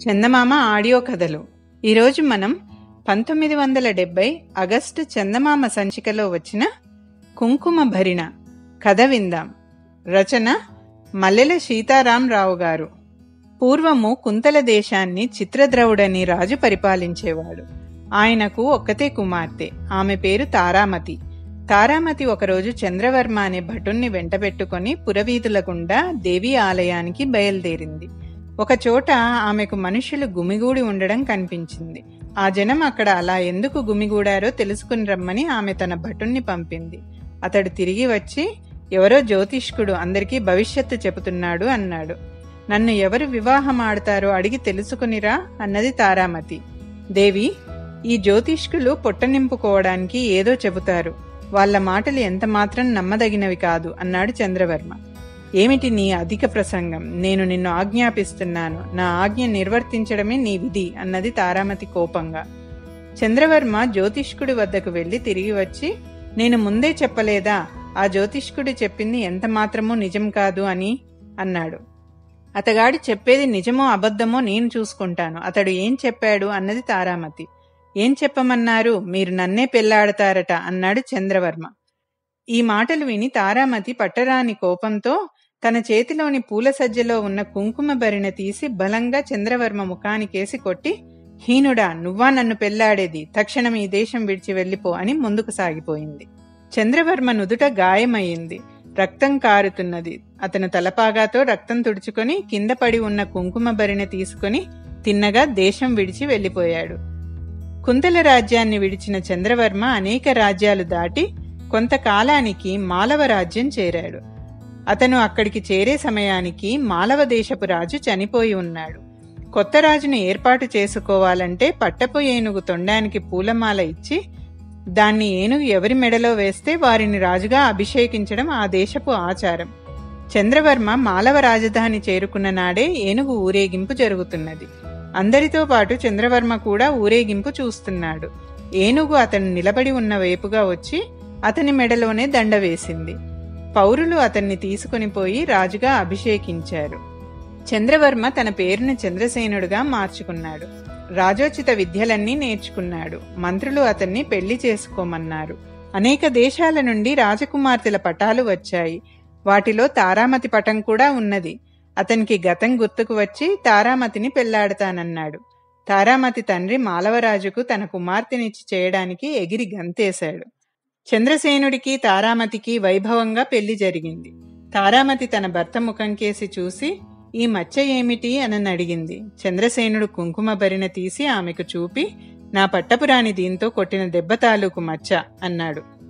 చందమామ audio కథలు ఈరోజు మనం పంతొమ్మిది వందల డెబ్బై ఆగస్టు చందమామ సంచికలో వచ్చిన కుంకుమ భరిణ కథ విందాం రచన మల్లెల సీతారాంరావు గారు పూర్వము కుంతల దేశాన్ని చిత్రద్రవుడని రాజు పరిపాలించేవాడు ఆయనకు ఒక్కతే కుమార్తె ఆమె పేరు తారామతి తారామతి ఒకరోజు చంద్రవర్మ అనే భటుణ్ణి వెంటబెట్టుకొని పురవీధుల గుండా దేవి ఆలయానికి బయలుదేరింది ఒకచోట ఆమెకు మనుషులు గుమిగూడి ఉండడం కనిపించింది ఆ జనం అక్కడ అలా ఎందుకు గుమిగూడారో తెలుసుకుని రమ్మని ఆమె తన భటుణ్ణి పంపింది అతడు తిరిగి వచ్చి ఎవరో జ్యోతిష్కుడు అందరికీ భవిష్యత్తు చెబుతున్నాడు అన్నాడు నన్ను ఎవరు వివాహం ఆడతారో అడిగి తెలుసుకునిరా అన్నది తారామతి దేవి ఈ జ్యోతిష్కులు పొట్ట నింపుకోవడానికి ఏదో చెబుతారు వాళ్ళ మాటలు ఎంత మాత్రం నమ్మదగినవి కాదు అన్నాడు చంద్రవర్మ ఏమిటి నీ అధిక ప్రసంగం నేను నిన్ను ఆజ్ఞాపిస్తున్నాను నా ఆజ్ఞ నిర్వర్తించడమే నీ విధి అన్నది తారామతి కోపంగా చంద్రవర్మ జ్యోతిష్కుడి వద్దకు వెళ్లి తిరిగి వచ్చి నేను ముందే చెప్పలేదా ఆ జ్యోతిష్కుడు చెప్పింది ఎంత మాత్రమూ నిజం కాదు అని అన్నాడు అతగాడు చెప్పేది నిజమో అబద్ధమో నేను చూసుకుంటాను అతడు ఏం చెప్పాడు అన్నది తారామతి ఏం చెప్పమన్నారు మీరు నన్నే పెళ్లాడతారట అన్నాడు చంద్రవర్మ ఈ మాటలు విని తారామతి పట్టరాని కోపంతో తన చేతిలోని పూల సజ్జలో ఉన్న కుంకుమ భరిణ తీసి బలంగా చంద్రవర్మ ముఖానికేసి కొట్టి హీనుడా నువ్వా నన్ను పెళ్లాడేది తక్షణం ఈ దేశం విడిచి వెళ్ళిపో అని ముందుకు సాగిపోయింది చంద్రవర్మ నుదుట గాయమయ్యింది రక్తం కారుతున్నది అతను తలపాగాతో రక్తం తుడుచుకొని కింద పడి ఉన్న కుంకుమ భరిణ తీసుకుని తిన్నగా దేశం విడిచి వెళ్ళిపోయాడు కుంతల రాజ్యాన్ని విడిచిన చంద్రవర్మ అనేక రాజ్యాలు దాటి కొంతకాలానికి మాలవ రాజ్యం చేరాడు అతను అక్కడికి చేరే సమయానికి మాలవ దేశపు రాజు చనిపోయి ఉన్నాడు కొత్త రాజును ఏర్పాటు చేసుకోవాలంటే పట్టపు ఏనుగు తొండానికి పూలమాల ఇచ్చి దాన్ని ఏనుగు ఎవరి మెడలో వేస్తే వారిని రాజుగా అభిషేకించడం ఆ దేశపు ఆచారం చంద్రవర్మ మాలవ రాజధాని చేరుకున్న నాడే ఏనుగు ఊరేగింపు జరుగుతున్నది అందరితో పాటు చంద్రవర్మ కూడా ఊరేగింపు చూస్తున్నాడు ఏనుగు అతను నిలబడి ఉన్న వైపుగా వచ్చి అతని మెడలోనే దండ వేసింది పౌరులు అతన్ని తీసుకుని పోయి రాజుగా అభిషేకించారు చంద్రవర్మ తన పేరును చంద్రసేనుడుగా మార్చుకున్నాడు రాజోచిత విద్యలన్నీ నేర్చుకున్నాడు మంత్రులు అతన్ని పెళ్లి చేసుకోమన్నారు అనేక దేశాల నుండి రాజకుమార్తెల పటాలు వచ్చాయి వాటిలో తారామతి పటం కూడా ఉన్నది అతనికి గతం గుర్తుకు వచ్చి తారామతిని పెళ్లాడతానన్నాడు తారామతి తండ్రి మాలవరాజుకు తన కుమార్తెనిచ్చి చేయడానికి ఎగిరి గంతేశాడు చంద్రసేనుడికి తారామతికి వైభవంగా పెళ్లి జరిగింది తారామతి తన భర్త ముఖం కేసి చూసి ఈ మచ్చ ఏమిటి అని అడిగింది చంద్రసేనుడు కుంకుమ భరిన తీసి ఆమెకు చూపి నా పట్టపురాని దీంతో కొట్టిన దెబ్బ తాలూకు మచ్చ అన్నాడు